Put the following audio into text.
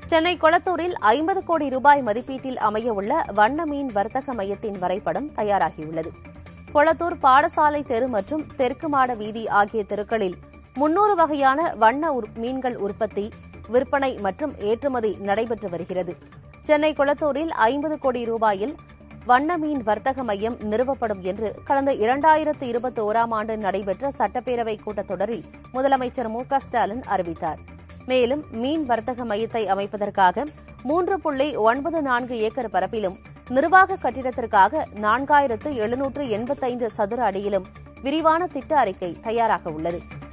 சென்னை கொளத்தூரில் ஐம்பது கோடி ரூபாய் மதிப்பீட்டில் அமையவுள்ள வண்ண மீன் வர்த்தக மையத்தின் வரைபடம் தயாராகியுள்ளது கொளத்தூர் பாடசாலை தெரு மற்றும் தெற்கு மாட வீதி ஆகிய தெருக்களில் முன்னூறு வகையான வண்ண உற்- மீன்கள் உற்பத்தி விற்பனை மற்றும் ஏற்றுமதி நடைபெற்று வருகிறது சென்னை கொளத்தூரில் ஐம்பது கோடி ரூபாயில் வண்ண மீன் வர்த்தக மையம் நிறுவப்படும் என்று கடந்த இரண்டாயிரத்து இருபத்தி ஓராம் ஆண்டு நடைபெற்ற சட்டப்பேரவை கூட்டத்தொடரில் முதலமைச்சர் மு க ஸ்டாலின் அறிவித்தார் மேலும் மீன் வர்த்தக மையத்தை அமைப்பதற்காக மூன்று புள்ளி ஒன்பது நான்கு ஏக்கர் பரப்பிலும் நிர்வாக கட்டிடத்திற்காக நான்காயிரத்து எழுநூற்று எண்பத்தைந்து சதுர அடியிலும் விரிவான திட்ட அறிக்கை தயாராக உள்ளது